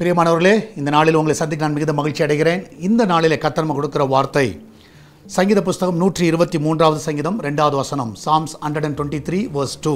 பிரியமானவர்களே இந்த நாளில் உங்களை சந்திக்க நான் மிகுந்த மகிழ்ச்சி அடைகிறேன் இந்த நாளிலே கர்த்தர் நமக்கு கொடுக்கிற வார்த்தை சங்கீத புஸ்தகம் நூற்றி இருபத்தி மூன்றாவது சங்கீதம் ரெண்டாவது வசனம் Psalms hundred and twenty three verse two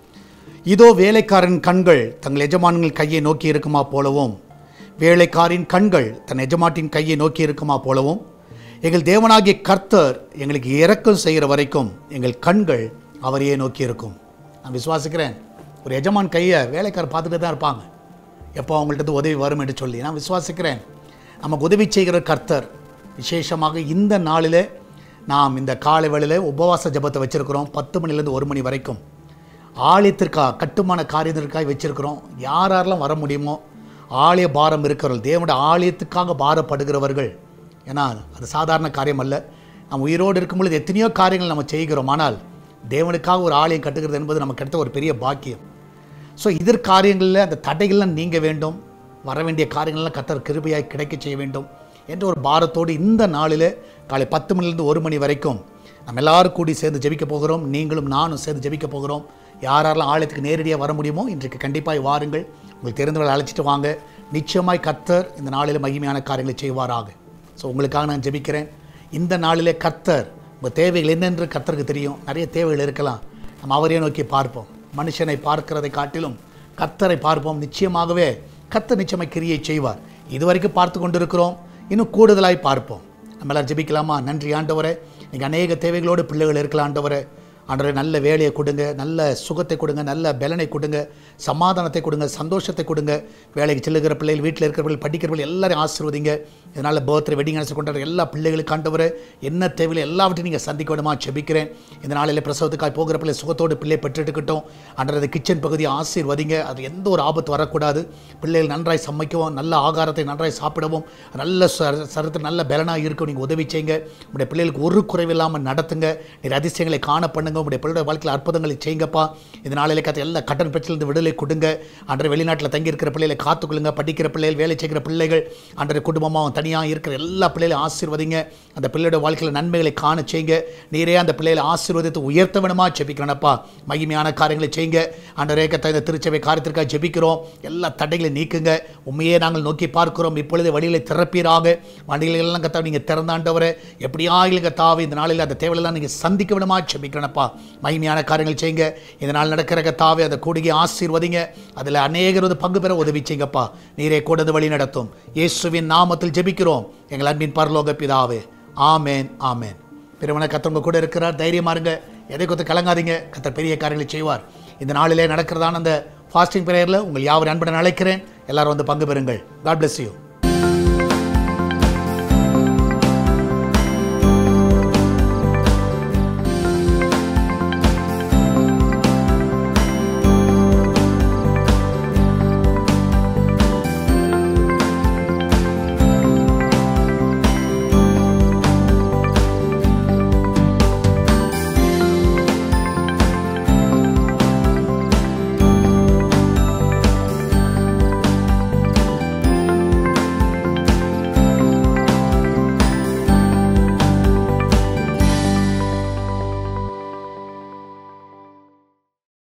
இதோ வேலைக்காரன் கண்கள் தங்கள் எஜமான்கள் கையை நோக்கி இருக்குமா போலவும் வேலைக்காரின் கண்கள் தன் எஜமாட்டின் கையை நோக்கி இருக்குமா போலவும் எங்கள் தேவனாகிய கர்த்தர் எங்களுக்கு இரக்கம் செய்கிற வரைக்கும் எங்கள் கண்கள் அவரையே நோக்கி இருக்கும் நான் விசுவாசிக்கிறேன் ஒரு எஜமான் கையை வேலைக்காரர் பார்த்துட்டு தான் இருப்பாங்க எப்போ அவங்கள்ட்ட இருந்து உதவி வரும் என்று சொல்லி நான் விசுவாசிக்கிறேன் நமக்கு உதவி செய்கிற கர்த்தர் விசேஷமாக இந்த நாளிலே நாம் இந்த காலை வேளையில் உபவாச ஜெபத்தை வச்சுருக்கிறோம் பத்து மணிலேருந்து ஒரு மணி வரைக்கும் ஆலயத்திற்காக கட்டுமான காரியத்திற்காக வச்சிருக்கிறோம் யார் யாரெல்லாம் வர முடியுமோ ஆலய பாரம் இருக்கிறவர்கள் தேவனுடைய ஆலயத்துக்காக பாரப்படுகிறவர்கள் ஏன்னா அது சாதாரண காரியம் அல்ல நம்ம உயிரோடு இருக்கும் பொழுது எத்தனையோ காரியங்கள் நம்ம செய்கிறோம் ஆனால் தேவனுக்காக ஒரு ஆலயம் கட்டுகிறது என்பது நமக்கு கிடைத்த ஒரு பெரிய பாக்கியம் ஸோ இதர் காரியங்களில் அந்த தடைகள்லாம் நீங்க வேண்டும் வர வேண்டிய காரியங்கள்லாம் கத்தர் கிருபையாய் கிடைக்க செய்ய வேண்டும் என்ற ஒரு பாரத்தோடு இந்த நாளில் காலை பத்து மணிலேருந்து ஒரு மணி வரைக்கும் நம்ம எல்லாரும் கூடி சேர்ந்து ஜெபிக்க போகிறோம் நீங்களும் நானும் சேர்ந்து ஜெபிக்க போகிறோம் யார் யாரெல்லாம் ஆலயத்துக்கு நேரடியாக வர முடியுமோ இன்றைக்கு கண்டிப்பாக வாருங்கள் உங்களுக்கு தெரிந்தவர்களை அழைச்சிட்டு வாங்க நிச்சயமாய் கர்த்தர் இந்த நாளில் மகிமையான காரியங்களை செய்வாராக ஸோ உங்களுக்காக நான் ஜெபிக்கிறேன் இந்த நாளிலே கர்த்தர் உங்கள் தேவைகள் என்னென்று கர்த்தருக்கு தெரியும் நிறைய தேவைகள் இருக்கலாம் நம்ம அவரையே நோக்கி பார்ப்போம் மனுஷனை பார்க்கிறதை காட்டிலும் கர்த்தரை பார்ப்போம் நிச்சயமாகவே கர்த்தர் நிச்சயமாக கிரியை செய்வார் இதுவரைக்கும் பார்த்து கொண்டிருக்கிறோம் இன்னும் கூடுதலாய் பார்ப்போம் நம்ம எல்லாரும் ஜெபிக்கலாமா நன்றி ஆண்டவரே நீங்கள் அநேக தேவைகளோடு பிள்ளைகள் இருக்கலாம் ஆண்டவரே ஆண்டவரே நல்ல வேலையை கொடுங்க நல்ல சுகத்தை கொடுங்க நல்ல பலனை கொடுங்க சமாதானத்தை கொடுங்க சந்தோஷத்தை கொடுங்க வேலைக்கு செல்லுகிற பிள்ளைகள் வீட்டில் இருக்கிறவர்கள் படிக்கிறவர்கள் எல்லாரையும் ஆசீர்வதிங்க இதனால் பர்த்டே வெட்டிங் அனுப்பிச்சு கொண்டாடுற எல்லா பிள்ளைகளுக்கு ஆண்டவரே என்ன தேவையில்லை எல்லாவற்றையும் நீங்கள் சந்திக்க விடமா செபிக்கிறேன் இந்த நாளில் பிரசவத்துக்காக போகிற பிள்ளை சுகத்தோடு பிள்ளை பெற்றுட்டுக்கிட்டோம் அன்றது கிச்சன் பகுதியை ஆசீர்வதிங்க அது எந்த ஒரு ஆபத்து வரக்கூடாது பிள்ளைகள் நன்றாய் சமைக்கவும் நல்ல ஆகாரத்தை நன்றாய் சாப்பிடவும் நல்ல சர- சரத்து நல்ல பலனாக இருக்கும் நீங்கள் உதவி செய்யுங்க உங்களுடைய பிள்ளைகளுக்கு ஒரு குறைவில்லாமல் நடத்துங்க நீர் அதிசயங்களை காண பண்ணுங்க உங்களுடைய பிள்ளையோட வாழ்க்கையில் அற்புதங்களை செய்யுங்கப்பா இந்த நாளில் கத்த எல்லா கட்டண பிரச்சனையிலிருந்து விடுதலை கொடுங்க அன்றைய வெளிநாட்டில் தங்கி இருக்கிற பிள்ளைகளை காத்துக்கொள்ளுங்க படிக்கிற பிள்ளைகள் வேலை செய்கிற பிள்ளைகள் அன்றைய குடும்பமாக தனியாக இருக்கிற எல்லா பிள்ளைகளையும் ஆசீர்வதிங்க அந்த பிள்ளையோட வாழ்க்கையில் நன்மைகளை காண செய்யுங்க நீரே அந்த பிள்ளைகளை ஆசீர்வதித்து உயர்த்த வேணுமா ஜெபிக்கிறேனப்பா மகிமையான காரியங்களை செய்யுங்க அன்றரே கத்த இந்த திருச்சபை காரியத்திற்காக ஜெபிக்கிறோம் எல்லா தடைகளை நீக்குங்க உண்மையே நாங்கள் நோக்கி பார்க்கிறோம் இப்பொழுது வழிகளை திறப்பீராக வண்டிகளை எல்லாம் கத்தா நீங்கள் திறந்தாண்டவரை எப்படியா இல்லைங்க தாவே இந்த நாளில் அந்த தேவையெல்லாம் நீங்கள் சந்திக்க விடமா ஜெபிக்கிறேனப்பா மகிமையான காரியங்கள் செய்யுங்க இந்த நாள் நடக்கிற கத்தாவே அந்த கூடிய ஆசீர்வதிங்க அதில் அநேகர் வந்து பங்கு பெற உதவி செய்யுங்கப்பா நீரே கூட வழி நடத்தும் இயேசுவின் நாமத்தில் ஜெபிக்கிறோம் எங்கள் அன்பின் பரலோக பிதாவே ஆமேன் ஆமேன் பிறவனை கத்தவங்க கூட இருக்கிறார் தைரியமா இருங்க எதை கொத்து கலங்காதீங்க கத்தர் பெரிய காரியங்களை செய்வார் இந்த நாளிலே நடக்கிறதான அந்த ஃபாஸ்டிங் பிரேயரில் உங்கள் யாவர் அன்புடன் அழைக்கிறேன் எல்லாரும் வந்து பங்கு பெறுங்கள் காட் bless யூ